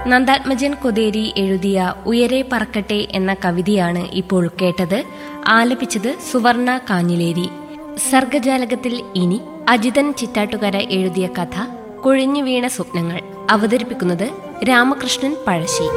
നന്ദാത്മജൻ കൊതേരി എഴുതിയ ഉയരെ പറക്കട്ടെ എന്ന കവിതയാണ് ഇപ്പോൾ കേട്ടത് ആലപിച്ചത് സുവർണ കാഞ്ഞിലേരി സർഗജാലകത്തിൽ ഇനി അജിതൻ ചിറ്റാട്ടുകര എഴുതിയ കഥ കൊഴിഞ്ഞു വീണ സ്വപ്നങ്ങൾ അവതരിപ്പിക്കുന്നത് രാമകൃഷ്ണൻ പഴശ്ശി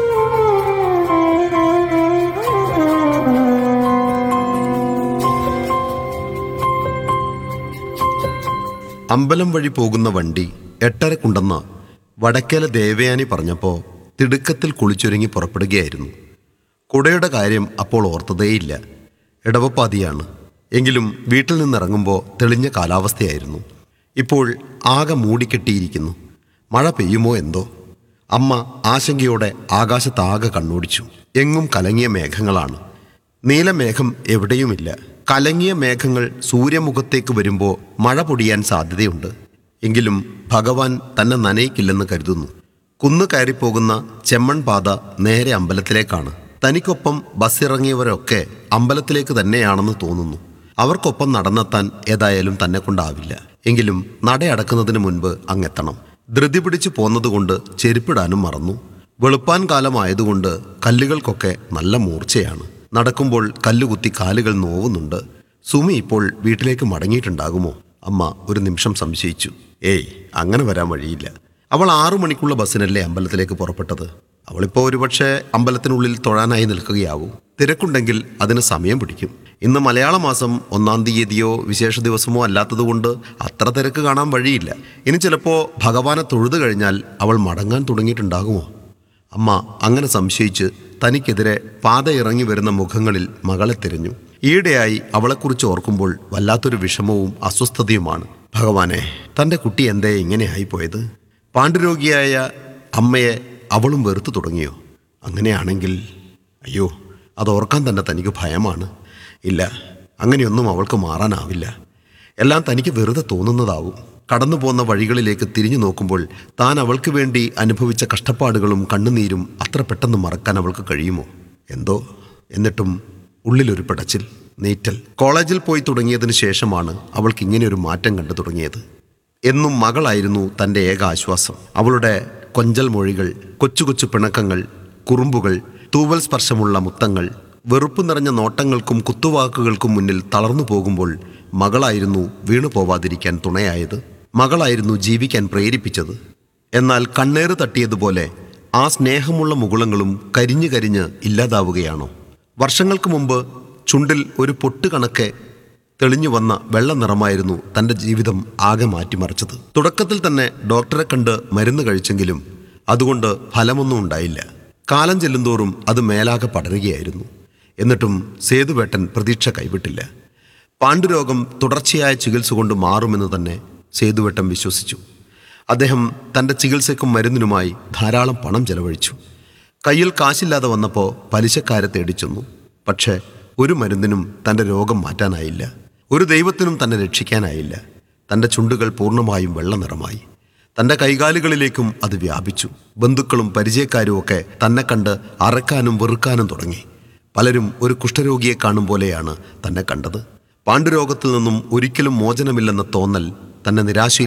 അമ്പലം വഴി പോകുന്ന വണ്ടി എട്ടരക്കുണ്ടെന്ന് വടക്കേല ദേവയാനി പറഞ്ഞപ്പോൾ തിടുക്കത്തിൽ കുളിച്ചൊരുങ്ങി പുറപ്പെടുകയായിരുന്നു കുടയുടെ കാര്യം അപ്പോൾ ഓർത്തതേയില്ല ഇടവപ്പാതിയാണ് എങ്കിലും വീട്ടിൽ നിന്നിറങ്ങുമ്പോൾ തെളിഞ്ഞ കാലാവസ്ഥയായിരുന്നു ഇപ്പോൾ ആകെ മൂടിക്കെട്ടിയിരിക്കുന്നു മഴ പെയ്യുമോ എന്തോ അമ്മ ആശങ്കയോടെ ആകാശത്താകെ കണ്ണോടിച്ചു എങ്ങും കലങ്ങിയ മേഘങ്ങളാണ് നീലമേഘം എവിടെയുമില്ല കലങ്ങിയ മേഘങ്ങൾ സൂര്യമുഖത്തേക്ക് വരുമ്പോൾ മഴ പൊടിയാൻ സാധ്യതയുണ്ട് എങ്കിലും ഭഗവാൻ തന്നെ നനയിക്കില്ലെന്ന് കരുതുന്നു കുന്നു കയറിപ്പോകുന്ന ചെമ്മൺ പാത നേരെ അമ്പലത്തിലേക്കാണ് തനിക്കൊപ്പം ബസ്സിറങ്ങിയവരൊക്കെ അമ്പലത്തിലേക്ക് തന്നെയാണെന്ന് തോന്നുന്നു അവർക്കൊപ്പം നടന്നെത്താൻ ഏതായാലും തന്നെ കൊണ്ടാവില്ല എങ്കിലും നടയടക്കുന്നതിന് മുൻപ് അങ്ങെത്തണം ധൃതി പിടിച്ചു പോന്നതുകൊണ്ട് ചെരുപ്പിടാനും മറന്നു വെളുപ്പാൻ കാലമായതുകൊണ്ട് കല്ലുകൾക്കൊക്കെ നല്ല മൂർച്ചയാണ് നടക്കുമ്പോൾ കല്ലുകുത്തി കാലുകൾ നോവുന്നുണ്ട് സുമി ഇപ്പോൾ വീട്ടിലേക്ക് മടങ്ങിയിട്ടുണ്ടാകുമോ അമ്മ ഒരു നിമിഷം സംശയിച്ചു ഏയ് അങ്ങനെ വരാൻ വഴിയില്ല അവൾ ആറു മണിക്കുള്ള ബസ്സിനല്ലേ അമ്പലത്തിലേക്ക് പുറപ്പെട്ടത് അവളിപ്പോൾ ഒരുപക്ഷെ അമ്പലത്തിനുള്ളിൽ തൊഴാനായി നിൽക്കുകയാവും തിരക്കുണ്ടെങ്കിൽ അതിന് സമയം പിടിക്കും ഇന്ന് മലയാള മാസം ഒന്നാം തീയതിയോ വിശേഷ ദിവസമോ അല്ലാത്തതുകൊണ്ട് അത്ര തിരക്ക് കാണാൻ വഴിയില്ല ഇനി ചിലപ്പോൾ ഭഗവാനെ തൊഴുതു കഴിഞ്ഞാൽ അവൾ മടങ്ങാൻ തുടങ്ങിയിട്ടുണ്ടാകുമോ അമ്മ അങ്ങനെ സംശയിച്ച് തനിക്കെതിരെ പാത ഇറങ്ങി വരുന്ന മുഖങ്ങളിൽ മകളെ തിരഞ്ഞു ഈയിടെയായി അവളെക്കുറിച്ച് ഓർക്കുമ്പോൾ വല്ലാത്തൊരു വിഷമവും അസ്വസ്ഥതയുമാണ് ഭഗവാനെ തൻ്റെ കുട്ടി എന്തേ ഇങ്ങനെ ആയിപ്പോയത് പാണ്ഡുരോഗിയായ അമ്മയെ അവളും വെറുത്തു തുടങ്ങിയോ അങ്ങനെയാണെങ്കിൽ അയ്യോ അതോർക്കാൻ തന്നെ തനിക്ക് ഭയമാണ് ഇല്ല അങ്ങനെയൊന്നും അവൾക്ക് മാറാനാവില്ല എല്ലാം തനിക്ക് വെറുതെ തോന്നുന്നതാവും കടന്നു പോന്ന വഴികളിലേക്ക് തിരിഞ്ഞു നോക്കുമ്പോൾ താൻ അവൾക്ക് വേണ്ടി അനുഭവിച്ച കഷ്ടപ്പാടുകളും കണ്ണുനീരും അത്ര പെട്ടെന്ന് മറക്കാൻ അവൾക്ക് കഴിയുമോ എന്തോ എന്നിട്ടും ഉള്ളിലൊരു പിടച്ചിൽ നീറ്റൽ കോളേജിൽ പോയി തുടങ്ങിയതിനു ശേഷമാണ് അവൾക്ക് ഇങ്ങനെയൊരു മാറ്റം കണ്ടു തുടങ്ങിയത് എന്നും മകളായിരുന്നു തൻ്റെ ഏക ആശ്വാസം അവളുടെ കൊഞ്ചൽ മൊഴികൾ കൊച്ചു കൊച്ചു പിണക്കങ്ങൾ കുറുമ്പുകൾ തൂവൽ സ്പർശമുള്ള മുത്തങ്ങൾ വെറുപ്പ് നിറഞ്ഞ നോട്ടങ്ങൾക്കും കുത്തുവാക്കുകൾക്കും മുന്നിൽ തളർന്നു പോകുമ്പോൾ മകളായിരുന്നു വീണു പോവാതിരിക്കാൻ തുണയായത് മകളായിരുന്നു ജീവിക്കാൻ പ്രേരിപ്പിച്ചത് എന്നാൽ കണ്ണേറ് തട്ടിയതുപോലെ ആ സ്നേഹമുള്ള മുകുളങ്ങളും കരിഞ്ഞു കരിഞ്ഞ് ഇല്ലാതാവുകയാണോ വർഷങ്ങൾക്ക് മുമ്പ് ചുണ്ടിൽ ഒരു പൊട്ട് കണക്കെ തെളിഞ്ഞു വന്ന വെള്ള നിറമായിരുന്നു തൻ്റെ ജീവിതം ആകെ മാറ്റിമറിച്ചത് തുടക്കത്തിൽ തന്നെ ഡോക്ടറെ കണ്ട് മരുന്ന് കഴിച്ചെങ്കിലും അതുകൊണ്ട് ഫലമൊന്നും ഉണ്ടായില്ല കാലം ചെല്ലുന്തോറും അത് മേലാകെ പടരുകയായിരുന്നു എന്നിട്ടും സേതുവേട്ടൻ പ്രതീക്ഷ കൈവിട്ടില്ല പാണ്ഡുരോഗം തുടർച്ചയായ ചികിത്സ കൊണ്ട് മാറുമെന്ന് തന്നെ സേതുവേട്ടൻ വിശ്വസിച്ചു അദ്ദേഹം തൻ്റെ ചികിത്സയ്ക്കും മരുന്നിനുമായി ധാരാളം പണം ചെലവഴിച്ചു കയ്യിൽ കാശില്ലാതെ വന്നപ്പോൾ പലിശക്കാരെ തേടിച്ചെന്നു പക്ഷേ ഒരു മരുന്നിനും തൻ്റെ രോഗം മാറ്റാനായില്ല ഒരു ദൈവത്തിനും തന്നെ രക്ഷിക്കാനായില്ല തൻ്റെ ചുണ്ടുകൾ പൂർണ്ണമായും വെള്ള നിറമായി തൻ്റെ കൈകാലുകളിലേക്കും അത് വ്യാപിച്ചു ബന്ധുക്കളും പരിചയക്കാരും ഒക്കെ തന്നെ കണ്ട് അറക്കാനും വെറുക്കാനും തുടങ്ങി പലരും ഒരു കുഷ്ഠരോഗിയെ കാണും പോലെയാണ് തന്നെ കണ്ടത് പാണ്ഡുരോഗത്തിൽ നിന്നും ഒരിക്കലും മോചനമില്ലെന്ന തോന്നൽ തന്നെ നിരാശയിൽ